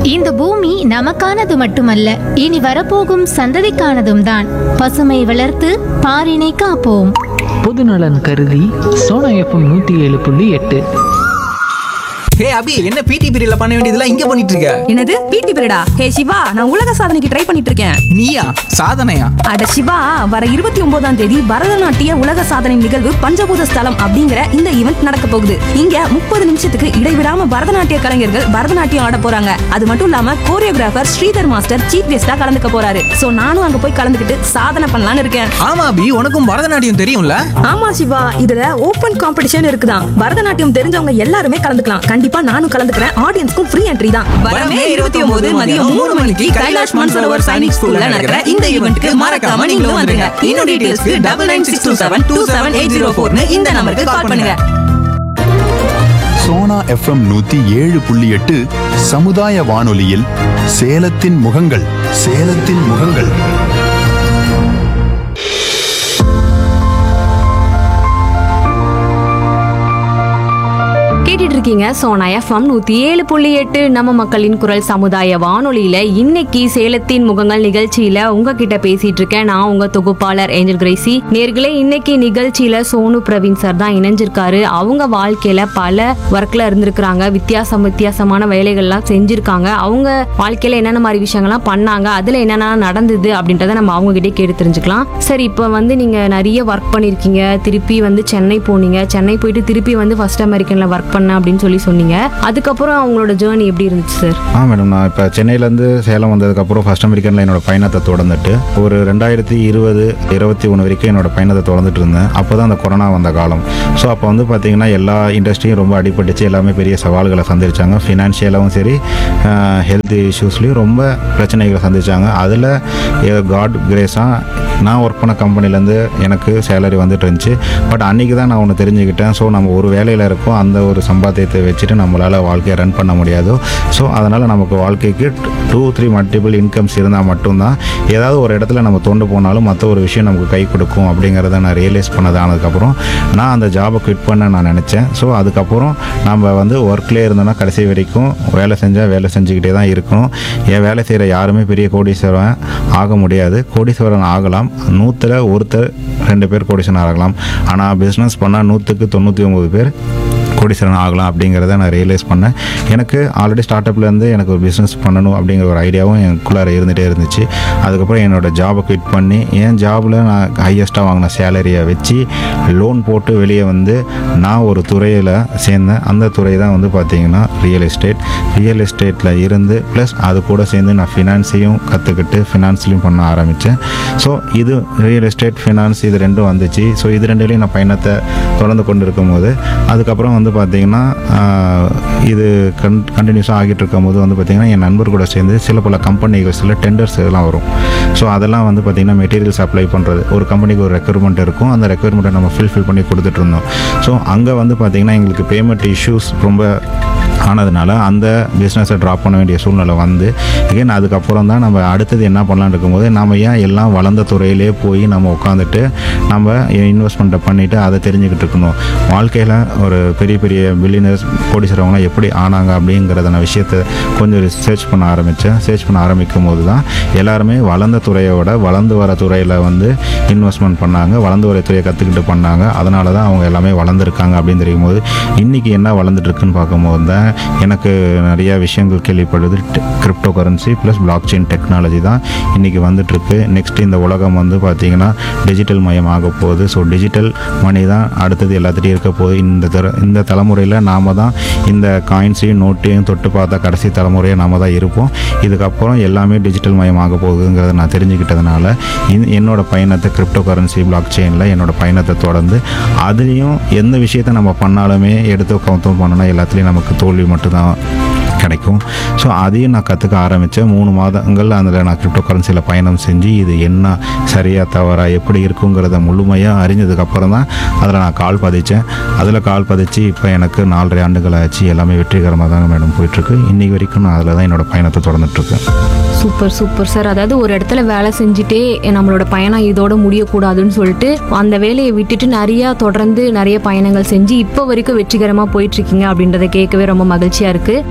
இந்த பூமி நமக்கானது மட்டுமல்ல இனி வரப்போகும் சந்ததிக்கானதும் தான் பசுமை வளர்த்து பாரினை காப்போம் பொதுநலன் கருதி சோனா எஃப்எம் நூற்றி ஏழு புள்ளி எட்டு ஹே அபி என்ன பிடி பீரியட்ல பண்ண வேண்டியதெல்லாம் இங்க பண்ணிட்டு இருக்க என்னது பிடி பீரியடா ஹே சிவா நான் உலக சாதனைக்கு ட்ரை பண்ணிட்டு இருக்கேன் நீயா சாதனையா அட சிவா வர இருபத்தி ஒன்பதாம் தேதி பரதநாட்டிய உலக சாதனை நிகழ்வு பஞ்சபூத ஸ்தலம் அப்படிங்கிற இந்த ஈவெண்ட் நடக்க போகுது இங்க முப்பது நிமிஷத்துக்கு இடைவிடாம பரதநாட்டிய கலைஞர்கள் பரதநாட்டியம் ஆட போறாங்க அது மட்டும் இல்லாம கோரியோகிராஃபர் ஸ்ரீதர் மாஸ்டர் சீஃப் கெஸ்டா கலந்துக்க போறாரு சோ நானும் அங்க போய் கலந்துக்கிட்டு சாதனை பண்ணலாம்னு இருக்கேன் ஆமா அபி உனக்கும் பரதநாட்டியம் தெரியும்ல ஆமா சிவா இதுல ஓபன் காம்படிஷன் இருக்குதான் பரதநாட்டியம் தெரிஞ்சவங்க எல்லாருமே கலந்துக்கலாம் கண்டிப்பா நானும் கலந்துக்கிறேன் ஆடியன்ஸ்க்கும் ஃப்ரீ என்ட்ரி தான் வரமே இருபத்தி ஒன்பது மதியம் மூணு மணிக்கு கைலாஷ் மான்சரோவர் சைனிக் ஸ்கூல்ல நடக்கிற இந்த ஈவெண்ட்க்கு மறக்காம நீங்களும் வந்துருங்க இன்னும் டீடைல்ஸ்க்கு double nine six two seven two seven eight zero ஃபோர்னு இந்த நம்பருக்கு கால் பண்ணுங்க சோனா எஃப்எம் நூத்தி ஏழு புள்ளி எட்டு சமுதாய வானொலியில் சேலத்தின் முகங்கள் சேலத்தின் முகங்கள் கேட்டுட்டு இருக்கீங்க சோனா எஃப்எம் நூத்தி ஏழு புள்ளி எட்டு நம்ம மக்களின் குரல் சமுதாய வானொலியில இன்னைக்கு சேலத்தின் முகங்கள் நிகழ்ச்சியில உங்ககிட்ட பேசிட்டு இருக்கேன் நான் உங்க தொகுப்பாளர் ஏஞ்சல் கிரேசி நேர்களே இன்னைக்கு நிகழ்ச்சியில சோனு பிரவீன் சார் தான் இணைஞ்சிருக்காரு அவங்க வாழ்க்கையில பல ஒர்க்ல இருந்திருக்கிறாங்க வித்தியாசம் வித்தியாசமான வேலைகள்லாம் செஞ்சிருக்காங்க அவங்க வாழ்க்கையில என்னென்ன மாதிரி விஷயங்கள்லாம் பண்ணாங்க அதுல என்னென்ன நடந்தது அப்படின்றத நம்ம அவங்க கிட்டே கேட்டு தெரிஞ்சுக்கலாம் சரி இப்போ வந்து நீங்க நிறைய ஒர்க் பண்ணிருக்கீங்க திருப்பி வந்து சென்னை போனீங்க சென்னை போயிட்டு திருப்பி வந்து ஃபர்ஸ்ட் அமெரிக்கன்ல ஒர்க் பண்ணேன் அப்படின்னு சொல்லி சொன்னீங்க அதுக்கப்புறம் அவங்களோட ஜேர்னி எப்படி இருந்துச்சு சார் ஆ மேடம் நான் இப்போ சென்னையிலேருந்து சேலம் வந்ததுக்கப்புறம் ஃபர்ஸ்ட் அமெரிக்கனில் என்னோட பயணத்தை தொடர்ந்துட்டு ஒரு ரெண்டாயிரத்தி இருபது இருபத்தி ஒன்று வரைக்கும் என்னோட பயணத்தை தொடர்ந்துட்டு இருந்தேன் அப்போ தான் அந்த கொரோனா வந்த காலம் ஸோ அப்போ வந்து பார்த்தீங்கன்னா எல்லா இண்டஸ்ட்ரியும் ரொம்ப அடிபட்டுச்சு எல்லாமே பெரிய சவால்களை சந்திச்சாங்க ஃபினான்ஷியலாகவும் சரி ஹெல்த் இஷ்யூஸ்லேயும் ரொம்ப பிரச்சனைகளை சந்திச்சாங்க அதில் காட் கிரேஸாக நான் ஒர்க் பண்ண கம்பெனிலேருந்து எனக்கு சேலரி வந்துட்டு இருந்துச்சு பட் அன்றைக்கி தான் நான் ஒன்று தெரிஞ்சுக்கிட்டேன் ஸோ நம்ம ஒரு வேலையில் இருக்கோம் அந்த ஒரு சம்பாத்தியத்தை வச்சுட்டு நம்மளால் வாழ்க்கையை ரன் பண்ண முடியாதோ ஸோ அதனால் நமக்கு வாழ்க்கைக்கு டூ த்ரீ மல்டிபிள் இன்கம்ஸ் இருந்தால் மட்டும்தான் ஏதாவது ஒரு இடத்துல நம்ம தோண்டு போனாலும் மற்ற ஒரு விஷயம் நமக்கு கை கொடுக்கும் அப்படிங்கிறத நான் ரியலைஸ் பண்ணது ஆனதுக்கப்புறம் நான் அந்த ஜாபை குவிட் பண்ண நான் நினச்சேன் ஸோ அதுக்கப்புறம் நம்ம வந்து ஒர்க்லேயே இருந்தோம்னா கடைசி வரைக்கும் வேலை செஞ்சால் வேலை செஞ்சுக்கிட்டே தான் இருக்கணும் என் வேலை செய்கிற யாருமே பெரிய கோடீஸ்வரன் ஆக முடியாது கோடீஸ்வரன் ஆகலாம் நூற்றில் ஒருத்தர் ரெண்டு பேர் கோடீஸ்வரன் ஆகலாம் ஆனால் பிஸ்னஸ் பண்ணால் நூற்றுக்கு தொண்ணூற்றி ஒம்பது பேர் கோடீஸ்வரன் ஆகலாம் அப்படிங்கிறத நான் ரியலைஸ் பண்ணேன் எனக்கு ஆல்ரெடி ஸ்டார்ட் அப்லேருந்து எனக்கு ஒரு பிஸ்னஸ் பண்ணணும் அப்படிங்கிற ஒரு ஐடியாவும் எனக்குள்ளார இருந்துகிட்டே இருந்துச்சு அதுக்கப்புறம் என்னோட ஜாபை குவிட் பண்ணி என் ஜாபில் நான் ஹையஸ்ட்டாக வாங்கின சேலரியை வச்சு லோன் போட்டு வெளியே வந்து நான் ஒரு துறையில் சேர்ந்தேன் அந்த துறை தான் வந்து பார்த்திங்கன்னா ரியல் எஸ்டேட் ரியல் எஸ்டேட்டில் இருந்து ப்ளஸ் அது கூட சேர்ந்து நான் ஃபினான்ஸையும் கற்றுக்கிட்டு ஃபினான்ஸ்லையும் பண்ண ஆரம்பித்தேன் ஸோ இது ரியல் எஸ்டேட் ஃபினான்ஸ் இது ரெண்டும் வந்துச்சு ஸோ இது ரெண்டுலேயும் நான் பயணத்தை தொடர்ந்து கொண்டு இருக்கும்போது அதுக்கப்புறம் வந்து பார்த்திங்கன்னா ஆஹ், இது கன் கண்டினியூஸாக ஆகிட்டு இருக்கும்போது வந்து பார்த்திங்கன்னா என் நண்பர் கூட சேர்ந்து சில பல கம்பெனிகள்ஸில் டெண்டர்ஸ் இதெல்லாம் வரும் ஸோ அதெல்லாம் வந்து பார்த்திங்கன்னா மெட்டீரியல்ஸ் அப்ளை பண்ணுறது ஒரு கம்பெனிக்கு ஒரு ரெக்யர்மெண்ட் இருக்கும் அந்த ரெக்யர்மெண்ட்டை நம்ம ஃபில்ஃபில் பண்ணி கொடுத்துட்டு இருந்தோம் ஸோ அங்கே வந்து பார்த்திங்கன்னா எங்களுக்கு பேமெண்ட் இஷ்யூஸ் ரொம்ப ஆனதுனால அந்த பிஸ்னஸை ட்ராப் பண்ண வேண்டிய சூழ்நிலை வந்து again அதுக்கப்புறம் தான் நம்ம அடுத்தது என்ன பண்ணலான்னு இருக்கும்போது நம்ம ஏன் எல்லாம் வளர்ந்த துறையிலே போய் நம்ம உட்காந்துட்டு நம்ம இன்வெஸ்ட்மெண்ட்டை பண்ணிவிட்டு அதை தெரிஞ்சுக்கிட்டு இருக்கணும் வாழ்க்கையில் ஒரு பெரிய பெரிய பில்லியனர்ஸ் கோடீஸ்வரவங்களாம் எப்படி ஆனாங்க அப்படிங்கிறத நான் விஷயத்தை கொஞ்சம் ரிசர்ச் பண்ண ஆரம்பித்தேன் சர்ச் பண்ண ஆரம்பிக்கும் போது தான் எல்லாருமே வளர்ந்த துறையோட வளர்ந்து வர துறையில் வந்து இன்வெஸ்ட்மெண்ட் பண்ணாங்க வளர்ந்து வர துறையை கற்றுக்கிட்டு பண்ணாங்க அதனால தான் அவங்க எல்லாமே வளர்ந்துருக்காங்க அப்படின்னு தெரியும் போது இன்றைக்கி என்ன வளர்ந்துட்டு இருக்குன்னு பார்க்கும்போது தான் எனக்கு நிறைய விஷயங்கள் கேள்விப்படுது cryptocurrency plus blockchain technology தான் இன்றைக்கி வந்துட்டுருக்கு நெக்ஸ்ட் இந்த உலகம் வந்து பார்த்திங்கன்னா டிஜிட்டல் மயம் ஆக போகுது ஸோ டிஜிட்டல் மணி தான் அடுத்தது எல்லாத்துட்டையும் இருக்க போகுது இந்த தர இந்த தலைமுறையில் நாம தான் இந்த காயின்ஸையும் நோட்டையும் தொட்டு பார்த்தா கடைசி தலைமுறையாக நாம தான் இருப்போம் இதுக்கப்புறம் எல்லாமே டிஜிட்டல் மயம் ஆக போகுதுங்கிறத நான் தெரிஞ்சுக்கிட்டதுனால இன்- என்னோட பயணத்தை கிரிப்டோ கரன்சி பிளாக் செயினில் என்னோட பயணத்தை தொடர்ந்து அதுலேயும் எந்த விஷயத்தை நம்ம பண்ணாலுமே எடுத்து கவுத்தம் பண்ணணும் எல்லாத்துலேயும் நமக்கு தோல்வி மட்டும்தான் கிடைக்கும் ஸோ அதையும் நான் கற்றுக்க ஆரம்பித்தேன் மூணு மாதங்கள் அதில் நான் கிரிப்டோ கரன்சியில் பயணம் செஞ்சு இது என்ன சரியா தவறா எப்படி இருக்குங்கிறத முழுமையாக அறிஞ்சதுக்கப்புறம் தான் அதில் நான் கால் பதிச்சேன் அதில் கால் பதிச்சு இப்போ எனக்கு நாலரை ஆண்டுகள் ஆச்சு எல்லாமே வெற்றிகரமாக தாங்க மேடம் போயிட்டுருக்கு இன்றைக்கி வரைக்கும் நான் அதில் தான் என்னோட பயணத்தை தொடர்ந்துட்டுருக்கேன் சூப்பர் சூப்பர் சார் அதாவது ஒரு இடத்துல வேலை செஞ்சுட்டே நம்மளோட பயணம் இதோட முடியக்கூடாதுன்னு சொல்லிட்டு அந்த வேலையை விட்டுட்டு நிறைய தொடர்ந்து நிறைய பயணங்கள் செஞ்சு இப்போ வரைக்கும் வெற்றிகரமாக போயிட்டு இருக்கீங்க அப்படின்றத கேட்கவே ரொம்ப மகிழ்ச்சியா இருக்கு நேர்களே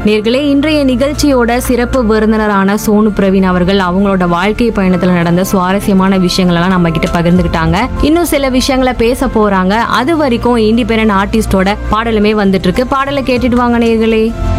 இன்றைய நிகழ்ச்சியோட சிறப்பு விருந்தினரான சோனு பிரவீன் அவர்கள் அவங்களோட வாழ்க்கை பயணத்துல நடந்த சுவாரஸ்யமான விஷயங்கள் எல்லாம் நம்ம கிட்ட பகிர்ந்துக்கிட்டாங்க இன்னும் சில விஷயங்களை பேச போறாங்க அது வரைக்கும் இண்டிபெண்டன்ட் ஆர்டிஸ்டோட பாடலுமே வந்துட்டு இருக்கு பாடலை கேட்டுட்டு வாங்க நேயர்களே